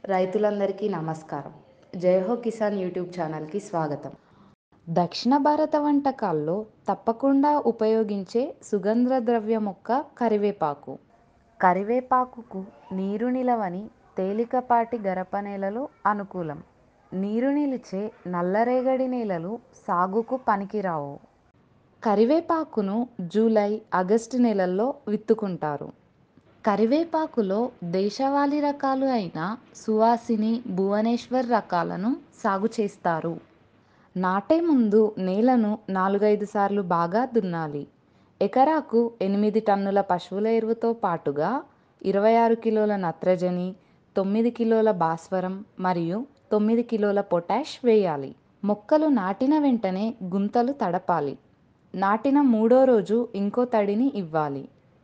రైతులందరికీ నమస్కారం జయహో కిసాన్ యూట్యూబ్ ఛానల్కి స్వాగతం దక్షిణ భారత వంటకాల్లో తప్పకుండా ఉపయోగించే సుగంధ ద్రవ్య మొక్క కరివేపాకు కరివేపాకుకు నీరు నిలవని తేలికపాటి గరపనేలలు అనుకూలం నీరు నిలిచే నల్లరేగడి నేలలు సాగుకు పనికిరావు కరివేపాకును జూలై ఆగస్టు నెలల్లో విత్తుకుంటారు కరివేపాకులో దేశవాళీ రకాలు అయిన సువాసిని భువనేశ్వర్ రకాలను సాగు చేస్తారు నాటే ముందు నేలను నాలుగైదు సార్లు బాగా దున్నాలి ఎకరాకు ఎనిమిది టన్నుల పశువుల ఎరువుతో పాటుగా ఇరవై ఆరు కిలోల నత్రజని తొమ్మిది కిలోల భాస్వరం మరియు తొమ్మిది కిలోల పొటాష్ వేయాలి మొక్కలు నాటిన వెంటనే గుంతలు తడపాలి నాటిన మూడో రోజు ఇంకో తడిని ఇవ్వాలి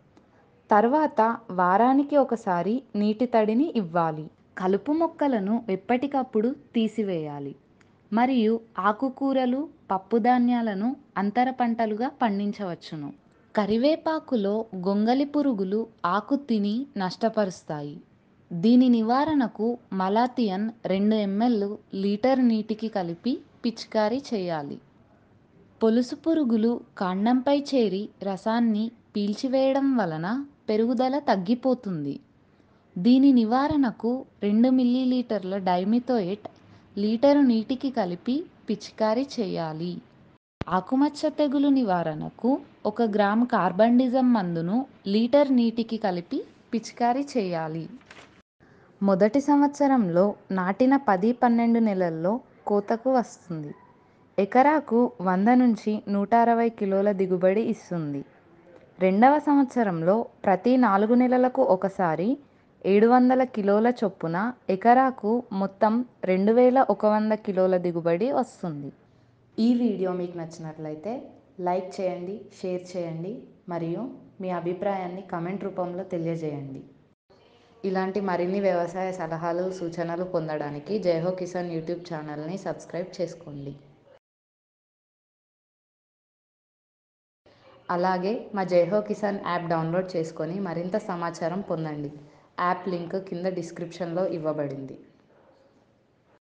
తర్వాత వారానికి ఒకసారి నీటి తడిని ఇవ్వాలి కలుపు మొక్కలను ఎప్పటికప్పుడు తీసివేయాలి మరియు ఆకుకూరలు పప్పుధాన్యాలను అంతర పంటలుగా పండించవచ్చును కరివేపాకులో గొంగలి పురుగులు ఆకు తిని నష్టపరుస్తాయి దీని నివారణకు మలాథియన్ రెండు ఎంఎల్ లీటర్ నీటికి కలిపి పిచికారీ చేయాలి పొలుసు పురుగులు కాండంపై చేరి రసాన్ని పీల్చివేయడం వలన పెరుగుదల తగ్గిపోతుంది దీని నివారణకు రెండు మిల్లీలీటర్ల డైమిథోయేట్ లీటరు నీటికి కలిపి పిచికారీ చేయాలి ఆకుమచ్చ తెగులు నివారణకు ఒక గ్రామ్ కార్బండిజం మందును లీటర్ నీటికి కలిపి పిచికారీ చేయాలి మొదటి సంవత్సరంలో నాటిన పది పన్నెండు నెలల్లో కోతకు వస్తుంది ఎకరాకు వంద నుంచి నూట అరవై కిలోల దిగుబడి ఇస్తుంది రెండవ సంవత్సరంలో ప్రతి నాలుగు నెలలకు ఒకసారి ఏడు వందల కిలోల చొప్పున ఎకరాకు మొత్తం రెండు వేల ఒక వంద కిలోల దిగుబడి వస్తుంది ఈ వీడియో మీకు నచ్చినట్లయితే లైక్ చేయండి షేర్ చేయండి మరియు మీ అభిప్రాయాన్ని కమెంట్ రూపంలో తెలియజేయండి ఇలాంటి మరిన్ని వ్యవసాయ సలహాలు సూచనలు పొందడానికి జయహో కిసాన్ యూట్యూబ్ ఛానల్ని సబ్స్క్రైబ్ చేసుకోండి అలాగే మా జయహో కిసాన్ యాప్ డౌన్లోడ్ చేసుకొని మరింత సమాచారం పొందండి యాప్ లింక్ కింద డిస్క్రిప్షన్లో ఇవ్వబడింది